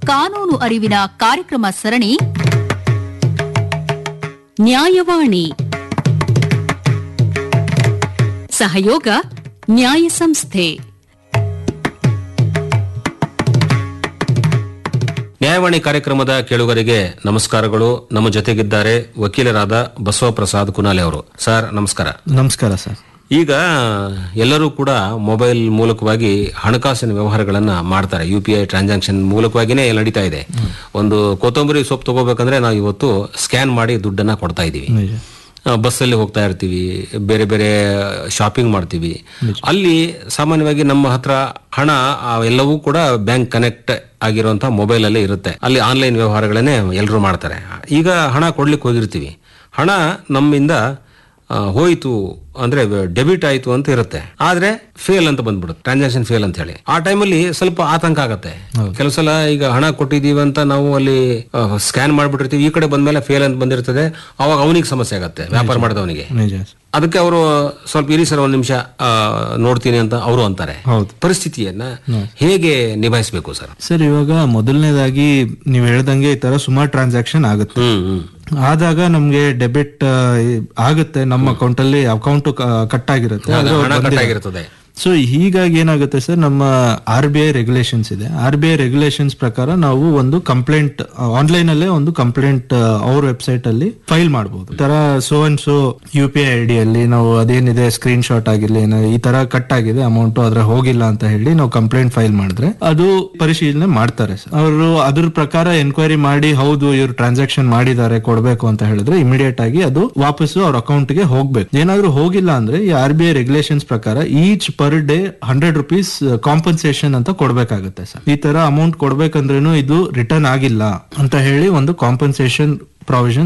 ಕಾನೂನು ಅರಿವಿನ ಕಾರ್ಯಕ್ರಮ ಸರಣಿ ನ್ಯಾಯವಾಣಿ ಸಹಯೋಗ ನ್ಯಾಯ ಸಂಸ್ಥೆ ನ್ಯಾಯವಾಣಿ ಕಾರ್ಯಕ್ರಮದ ಕೇಳುಗರಿಗೆ ನಮಸ್ಕಾರಗಳು ನಮ್ಮ ಜೊತೆಗಿದ್ದಾರೆ ವಕೀಲರಾದ ಬಸವಪ್ರಸಾದ್ ಕುನಾಲೆ ಅವರು ಸರ್ ನಮಸ್ಕಾರ ನಮಸ್ಕಾರ ಸರ್ ಈಗ ಎಲ್ಲರೂ ಕೂಡ ಮೊಬೈಲ್ ಮೂಲಕವಾಗಿ ಹಣಕಾಸಿನ ವ್ಯವಹಾರಗಳನ್ನ ಮಾಡ್ತಾರೆ ಯು ಪಿ ಐ ಟ್ರಾನ್ಸಾಕ್ಷನ್ ಮೂಲಕವಾಗಿನೇ ನಡೀತಾ ಇದೆ ಒಂದು ಕೊತ್ತಂಬರಿ ಸೊಪ್ಪು ತಗೋಬೇಕಂದ್ರೆ ನಾವು ಇವತ್ತು ಸ್ಕ್ಯಾನ್ ಮಾಡಿ ದುಡ್ಡನ್ನ ಕೊಡ್ತಾ ಇದೀವಿ ನಿಜ ಆ, ಬಸ್ಸಲ್ಲಿ ಹೋಗ್ತಾ ಇರ್ತೀವಿ ಬೇರೆ ಬೇರೆ ಶಾಪಿಂಗ್ ಮಾಡ್ತೀವಿ ಅಲ್ಲಿ ಸಾಮಾನ್ಯವಾಗಿ ನಮ್ಮ ಹತ್ರ ಹಣ ಆ, ಎಲ್ಲವೂ ಕೂಡ ಬ್ಯಾಂಕ್ ಕನೆಕ್ಟ್ ಆಗಿರುವಂತ ಮೊಬೈಲ್ ಅಲ್ಲೇ ಇರುತ್ತೆ ಅಲ್ಲಿ ಆನ್ಲೈನ್ ವ್ಯವಹಾರಗಳನ್ನೇ ಎಲ್ಲರೂ ಮಾಡ್ತಾರೆ ಈಗ ಹಣ ಕೊಡ್ಲಿಕ್ಕೆ ಹೋಗಿರ್ತೀವಿ ಹಣ ನಮ್ಮಿಂದ ಆ, ಹೋಯ್ತು ಅಂದ್ರೆ ಡೆಬಿಟ್ ಆಯ್ತು ಅಂತ ಇರುತ್ತೆ ಆದ್ರೆ ಫೇಲ್ ಅಂತ ಬಂದ್ಬಿಡುತ್ತೆ ಟ್ರಾನ್ಸಾಕ್ಷನ್ ಫೇಲ್ ಅಂತ ಹೇಳಿ ಆ ಟೈಮಲ್ಲಿ ಸ್ವಲ್ಪ ಆತಂಕ ಆಗತ್ತೆ ಕೆಲವು ಸಲ ಈಗ ಹಣ ಕೊಟ್ಟಿದೀವಿ ಅಂತ ನಾವು ಅಲ್ಲಿ ಸ್ಕ್ಯಾನ್ ಮಾಡ್ಬಿಟ್ಟಿರ್ತೀವಿ ಈ ಕಡೆ ಬಂದ್ಮೇಲೆ ಫೇಲ್ ಅಂತ ಬಂದಿರ್ತದೆ ಅವಾಗ ಅವನಿಗೆ ಸಮಸ್ಯೆ ಆಗತ್ತೆ ವ್ಯಾಪಾರ ಮಾಡಿದವನಿಗೆ ನಿಜ ಸರ್. ಅದಕ್ಕೆ ಅವರು ಸ್ವಲ್ಪ ಇರಿ ಸರ್ ಒಂದ್ ನಿಮಿಷ ಆ, ನೋಡ್ತೀನಿ ಅಂತ ಅವರು ಅಂತಾರೆ ಹೌದು. ಪರಿಸ್ಥಿತಿಯನ್ನ ಹೇಗೆ ನಿಭಾಯಿಸಬೇಕು ಸರ್ ಸರ್ ಇವಾಗ ಮೊದಲನೇದಾಗಿ ನೀವು ಹೇಳ್ದಂಗೆ ಈ ತರ ಸುಮಾರು ಟ್ರಾನ್ಸಾಕ್ಷನ್ ಆಗುತ್ತೆ ಹ್ಮ್ ಹ್ಮ್ ಆದಾಗ ನಮ್ಗೆ ಡೆಬಿಟ್ ಆಗುತ್ತೆ ನಮ್ಮ ಅಕೌಂಟ್ ಅಲ್ಲಿ ಅಕೌಂಟ್ ಕಟ್ ಆಗಿರುತ್ತೆ ಹಣ ಅದ್ರ ಕಟ್ ಬಂದಿರುತ್ತೆ. ಆಗಿರ್ತದೆ ಸೊ ಹೀಗಾಗಿ ಏನಾಗುತ್ತೆ ಸರ್ ನಮ್ಮ R B I regulations R B B I regulations ಪ್ರಕಾರ ನಾವು ಒಂದು ಕಂಪ್ಲೇಂಟ್ ಆನ್ಲೈನ್ ಅಲ್ಲೇ ಒಂದು ಕಂಪ್ಲೇಂಟ್ ಅವ್ರ ವೆಬ್ಸೈಟ್ ಅಲ್ಲಿ ಫೈಲ್ ಮಾಡಬಹುದು ತರ so and so U P I D ಅಲ್ಲಿ ನಾವು ಅದೇನಿದೆ ಸ್ಕ್ರೀನ್ ಶಾಟ್ ಆಗಿರ್ಲಿ ಏನೋ ಈ ತರ ಕಟ್ ಆಗಿದೆ ಅಮೌಂಟ್ ಅದ್ರ ಹೋಗಿಲ್ಲ ಅಂತ ಹೇಳಿ ನಾವು ಕಂಪ್ಲೇಂಟ್ ಫೈಲ್ ಮಾಡಿದ್ರೆ ಅದು ಪರಿಶೀಲನೆ ಮಾಡ್ತಾರೆ ಅವರು ಅದ್ರ ಪ್ರಕಾರ ಎನ್ಕ್ವೈರಿ ಮಾಡಿ ಹೌದು ಇವ್ರು ಟ್ರಾನ್ಸಾಕ್ಷನ್ ಮಾಡಿದ್ದಾರೆ ಕೊಡ್ಬೇಕು ಅಂತ ಹೇಳಿದ್ರೆ ಇಮಿಡಿಯೇಟ್ ಆಗಿ ಅದು ವಾಪಸ್ಸು ಅವ್ರ ಅಕೌಂಟ್ ಗೆ ಹೋಗ್ಬೇಕು ಏನಾದ್ರೂ ಹೋಗಿಲ್ಲ ಅಂದ್ರೆ ಈ ಆರ್ ಬಿ ಐ ರೆಗ್ಯುಲೇಷನ್ಸ್ ಪ್ರಕಾರ each per day hundred rupees compensation ಅಂತ ಕೊಡ್ಬೇಕಾಗುತ್ತೆ ಸರ್ ಈ ತರ ಅಮೌಂಟ್ ಕೊಡ್ಬೇಕಂದ್ರೇನು ಇದು ರಿಟರ್ನ್ ಆಗಿಲ್ಲ ಅಂತ ಹೇಳಿ ಒಂದು ಕಾಂಪನ್ಸೇಷನ್ ಪ್ರಾವಿಷನ್